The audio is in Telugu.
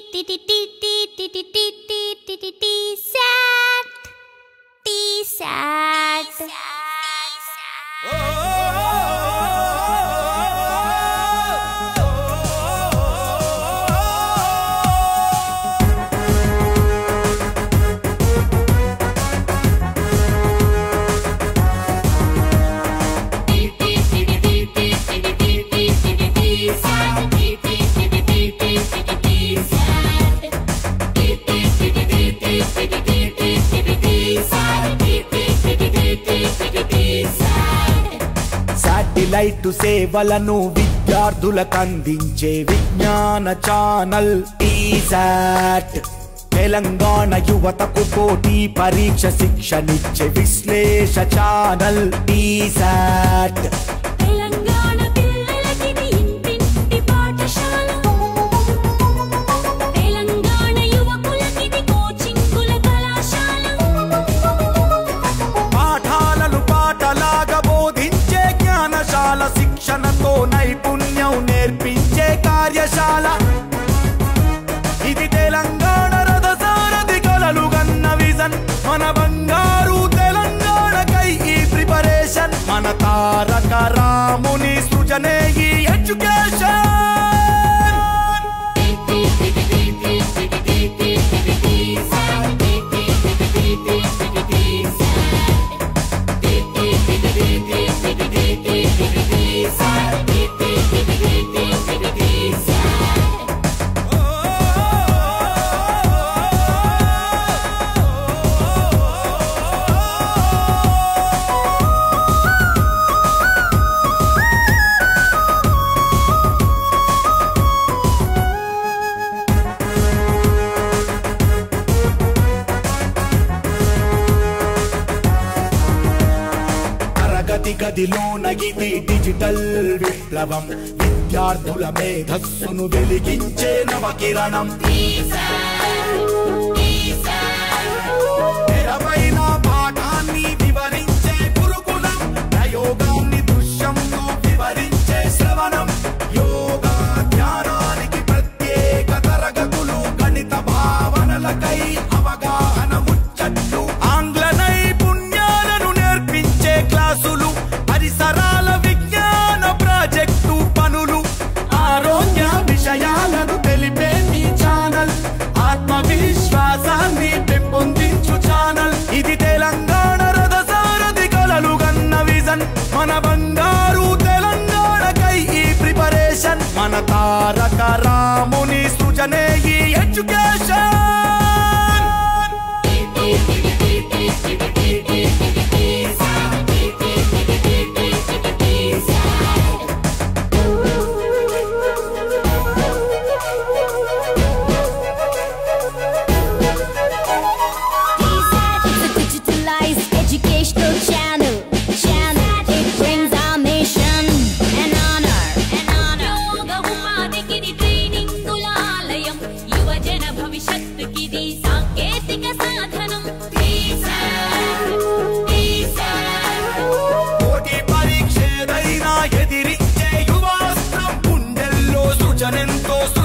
T T T T T T T T T T T SAT T SAT satellite సేవలను విద్యార్థులకు అందించే విజ్ఞాన ఛానల్ ఈసాట్ తెలంగాణ యువతకు పోటీ పరీక్ష శిక్షనిచ్చే విశ్లేష ఛానల్ ఈసాట్ తెలంగాణ పిల్లలకిది ఇంటింటి పాఠశాల తెలంగాణ యువకులకిది కోచింగుల కళాశాల పాఠాలను పాటలాగా బోధించే జ్ఞానశాల శిక్షణతో నైపుణ్యం నేర్పించే కార్యశాల ఇది తెలంగాణ రథసారథి కలలు గన్న విజన్ మన బంగారు తెలంగాణకై ఈ ప్రిపరేషన్ మన తారక రాముని సృజనే ఈ ఎడ్యుకేషన్ తరగతి గదిలోన ఇది డిజిటల్ విప్లవం విద్యార్థుల మేధస్సును వెలిగించే నవకిరణం తెరపైన పాఠాన్ని వివరించే గురుకులం ప్రయోగాన్ని దృశ్యంతో వివరించే శ్రవణం యోగా ధ్యానానికి ప్రత్యేక తరగతులు గణిత భావనలకై అవగాహన ముచ్చట్లు ఆంగ్ల నైపుణ్యాలను నేర్పించే క్లాసులు పరిసరాల విజ్ఞాన ప్రాజెక్టు పనులు ఆరోగ్య విషయాలను తెలిపే మీ ఛానల్ ఆత్మవిశ్వాసాన్ని పెంపొందించు ఛానల్ ఇది తెలంగాణ రథసారథి కలలు గన్న విజన్ మన బంగారు తెలంగాణకై ఈ ప్రిపరేషన్ మన తారక రాముని సృజనే ఈ education It's a digitalized educational channel. Channel. It brings our nation an honor. An honor. యోగ ఉపాధికిది ట్రైనింగుల ఆలయం యువజన భవిష్యత్తుకిది సాంకేతిక సాధనం పోటీ పరీక్షేదైనా ఎదిరించే యువాస్త్రం గుండెల్లో సృజనెంతో